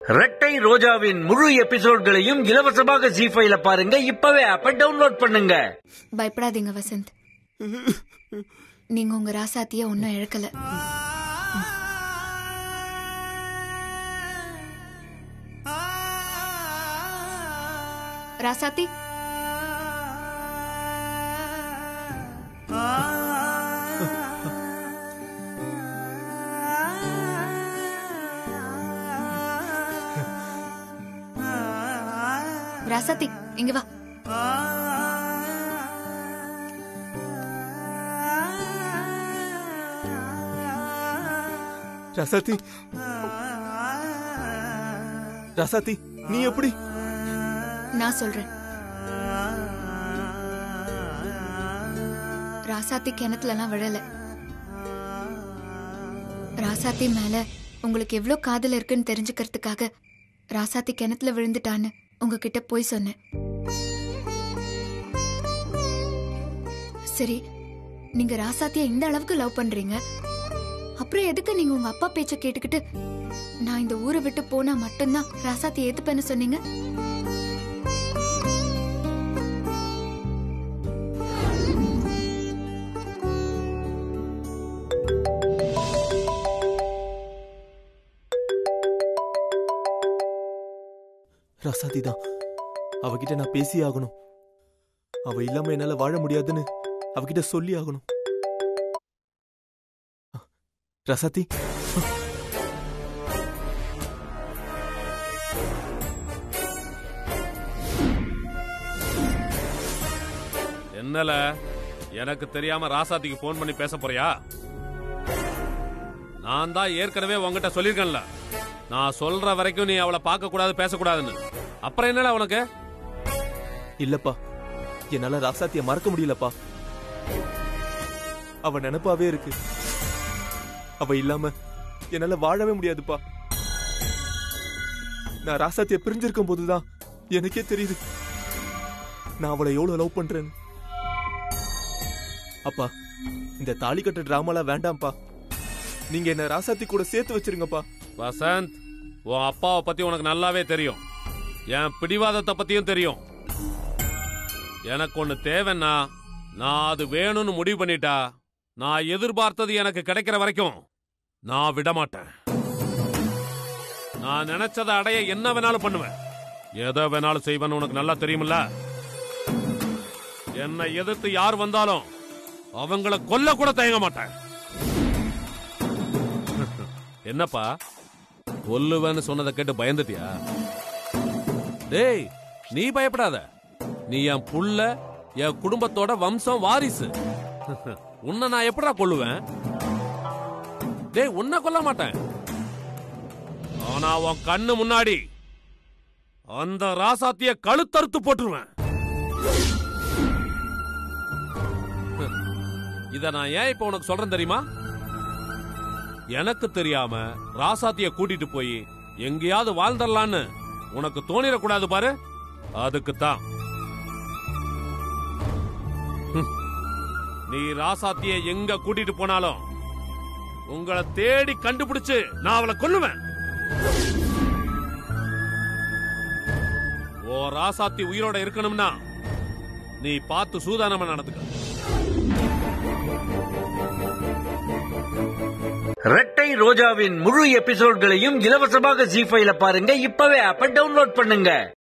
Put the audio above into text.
ரெட்டை ரோஜாவின் முழு எபிசோட்களையும் இலவசமாக ஜி ஃபைல பாருங்க இப்பவே ஆப்ப டவுன்லோட் பண்ணுங்க பயப்படாதீங்க வசந்த் நீங்க உங்க ராசாத்திய ஒன்னும் இழக்கல ராசாத்தி ராசாத்தி இங்க வா ரசாத்தி ரசாத்தி நீ எப்படி நான் சொல்றேன் ராசாத்தி கிணத்துல எல்லாம் விழல ராசாத்தி மேல உங்களுக்கு எவ்வளவு காதல் இருக்குன்னு தெரிஞ்சுக்கிறதுக்காக ராசாத்தி கிணத்துல விழுந்துட்டான்னு உங்ககிட்ட போய் சொன்னேன் சரி நீங்க ராசாத்திய இந்த அளவுக்கு லவ் பண்றீங்க அப்புறம் எதுக்கு நீங்க உங்க அப்பா பேச்ச கேட்டுக்கிட்டு நான் இந்த ஊரை விட்டு போனா மட்டும்தான் ராசாத்தி ஏத்துப்பேன்னு சொன்னீங்க ரசாத்தி தான் அவகிட்ட நான் பேசி ஆகணும் அவ இல்லாம என்னால வாழ முடியாதுன்னு அவகிட்ட சொல்லி ஆகணும் ரசாத்தி என்னல எனக்கு தெரியாம ராசாத்திக்கு ஃபோன் பண்ணி பேச போறியா நான் தான் ஏற்கனவே உன்கிட்ட சொல்லிருக்கேன்ல நான் சொல்ற வரைக்கும் நீ அவளை பார்க்க கூடாது பேசக்கூடாதுன்னு அப்புறம் என்னல உனக்கு இல்லப்பா என்னால ராசாத்திய மறக்க முடியலப்பா அவ நினைப்பாவே இருக்கு அவ இல்லாம என்னால வாழவே முடியாதுப்பா நான் ராசாத்திய பிரிஞ்சிருக்கும் போதுதான் எனக்கே தெரியுது நான் அவளை எவ்வளவு லவ் பண்றேன்னு அப்பா இந்த தாலி கட்ட டிராமாலாம் வேண்டாம்ப்பா நீங்க என்ன ராசாத்தி கூட சேர்த்து வச்சிருங்கப்பா வசந்த் உன் அப்பாவை பத்தி உனக்கு நல்லாவே தெரியும் என் பிடிவாதத்தை பத்தியும் தெரியும் எனக்கு ஒண்ணு தேவைன்னா நான் அது வேணும்னு முடிவு பண்ணிட்டா நான் எதிர்பார்த்தது எனக்கு கிடைக்கிற வரைக்கும் நான் விட மாட்டேன் நான் நினைச்சதை அடைய என்ன வேணாலும் பண்ணுவேன் எதை வேணாலும் செய்வேன்னு உனக்கு நல்லா தெரியுமில்ல என்னை எதிர்த்து யார் வந்தாலும் அவங்கள கொல்ல கூட தயங்க மாட்டேன் என்னப்பா கொல்லுவேன்னு சொன்னதை கேட்டு பயந்துட்டியா டேய் நீ பயப்படாத நீ என் புள்ள என் குடும்பத்தோட வம்சம் வாரிசு உன்னை நான் எப்படா கொல்லுவேன் டேய் உன்னை கொல்ல மாட்டேன் ஆனா உன் கண்ணு முன்னாடி அந்த ராசாத்திய கழுத்தறுத்து போட்டுருவேன் இத நான் ஏன் இப்ப உனக்கு சொல்றேன் தெரியுமா எனக்கு தெரியாம ராசாத்திய கூட்டிட்டு போய் எங்கேயாவது வாழ்ந்துடலான்னு உனக்கு தோணிடக்கூடாது பாரு அதுக்கு தான் நீ ராசாத்திய எங்க கூட்டிட்டு போனாலும் உங்களை தேடி கண்டுபிடிச்சு நான் அவளை கொல்லுவேன் ஓ ராசாத்தி உயிரோட இருக்கணும்னா நீ பார்த்து சூதானமா நடந்துக்க ரெட்டை ரோஜாவின் முழு எபிசோட்களையும் இலவசமாக ஜி ஃபைல பாருங்க இப்பவே ஆப்ப டவுன்லோட் பண்ணுங்க